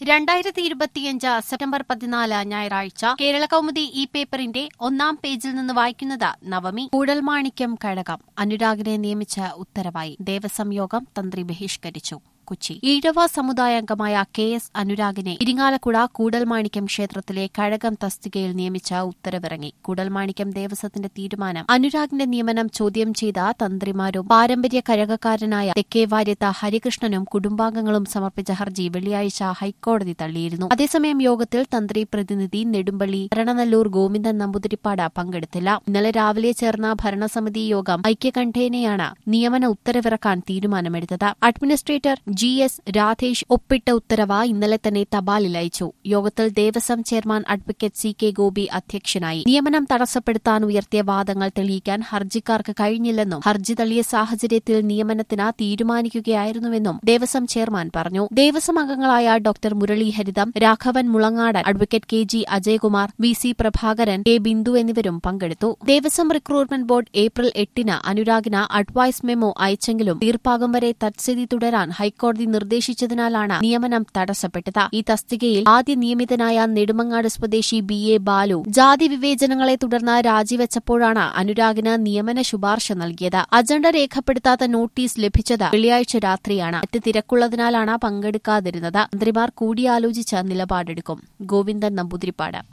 രണ്ടായിരത്തി ഇരുപത്തിയഞ്ച് സെപ്റ്റംബർ പതിനാല് ഞായറാഴ്ച കേരള കൗമുദി ഈ പേപ്പറിന്റെ ഒന്നാം പേജിൽ നിന്ന് വായിക്കുന്നത് നവമി കൂടൽമാണിക്യം കഴകം അനുരാഗിനെ നിയമിച്ച ഉത്തരവായി ദേവസ്വം യോഗം തന്ത്രി ബഹിഷ്കരിച്ചു കൊച്ചി ഈഴവ സമുദായാംഗമായ കെ എസ് അനുരാഗിനെ ഇരിങ്ങാലക്കുട കൂടൽമാണിക്യം ക്ഷേത്രത്തിലെ കഴകം തസ്തികയിൽ നിയമിച്ച ഉത്തരവിറങ്ങി കൂടൽമാണിക്യം ദേവസ്വത്തിന്റെ തീരുമാനം അനുരാഗിന്റെ നിയമനം ചോദ്യം ചെയ്ത തന്ത്രിമാരും പാരമ്പര്യ കഴകക്കാരനായ തെക്കേവാര്യത്ത് ഹരികൃഷ്ണനും കുടുംബാംഗങ്ങളും സമർപ്പിച്ച ഹർജി വെള്ളിയാഴ്ച ഹൈക്കോടതി തള്ളിയിരുന്നു അതേസമയം യോഗത്തിൽ തന്ത്രി പ്രതിനിധി നെടുമ്പള്ളി ഭരണനല്ലൂർ ഗോവിന്ദൻ നമ്പൂതിരിപ്പാട് പങ്കെടുത്തില്ല ഇന്നലെ രാവിലെ ചേർന്ന ഭരണസമിതി യോഗം ഐക്യകണ്ഠേനയാണ് നിയമന ഉത്തരവിറക്കാൻ തീരുമാനമെടുത്തത് അഡ്മിനിസ്ട്രേറ്റർ ജി എസ് രാധേഷ് ഒപ്പിട്ട ഉത്തരവ് ഇന്നലെ തന്നെ തപാലിൽ അയച്ചു യോഗത്തിൽ Devaswom chairman advocate C K Gopi അധ്യക്ഷനായി നിയമനം തടസ്സപ്പെടുത്താൻ ഉയർത്തിയ വാദങ്ങൾ തെളിയിക്കാൻ ഹർജിക്കാർക്ക് കഴിഞ്ഞില്ലെന്നും ഹർജി തള്ളിയ സാഹചര്യത്തിൽ നിയമനത്തിന് തീരുമാനിക്കുകയായിരുന്നുവെന്നും ദേവസ്വം ചെയർമാൻ പറഞ്ഞു ദേവസ്വം അംഗങ്ങളായ doctor Murali Haritham Raghavan Mulangadan advocate K G Ajayakumar V C Prabhakaran K Bindu എന്നിവരും പങ്കെടുത്തു ദേവസ്വം റിക്രൂട്ട്മെന്റ് ബോർഡ് ഏപ്രിൽ എട്ടിന് അനുരാഗിന് അഡ്വൈസ് മെമ്മോ അയച്ചെങ്കിലും തീർപ്പാകും വരെ തത്സ്ഥിതി തുടരാൻ ഹൈക്കോടതി നിർദ്ദേശിച്ചതിനാലാണ് നിയമനം തടസ്സപ്പെട്ടത് ഈ തസ്തികയിൽ ആദ്യ നിയമിതനായ നെടുമങ്ങാട് സ്വദേശി ബി എ ബാലു ജാതി വിവേചനങ്ങളെ തുടർന്ന് രാജിവെച്ചപ്പോഴാണ് അനുരാഗിന് നിയമന ശുപാർശ നൽകിയത് അജണ്ട രേഖപ്പെടുത്താത്ത നോട്ടീസ് ലഭിച്ചത് വെള്ളിയാഴ്ച രാത്രിയാണ് മറ്റ് തിരക്കുള്ളതിനാലാണ് പങ്കെടുക്കാതിരുന്നത് മന്ത്രിമാർ കൂടിയാലോചിച്ച് നിലപാടെടുക്കും ഗോവിന്ദൻ നമ്പൂതിരിപ്പാട്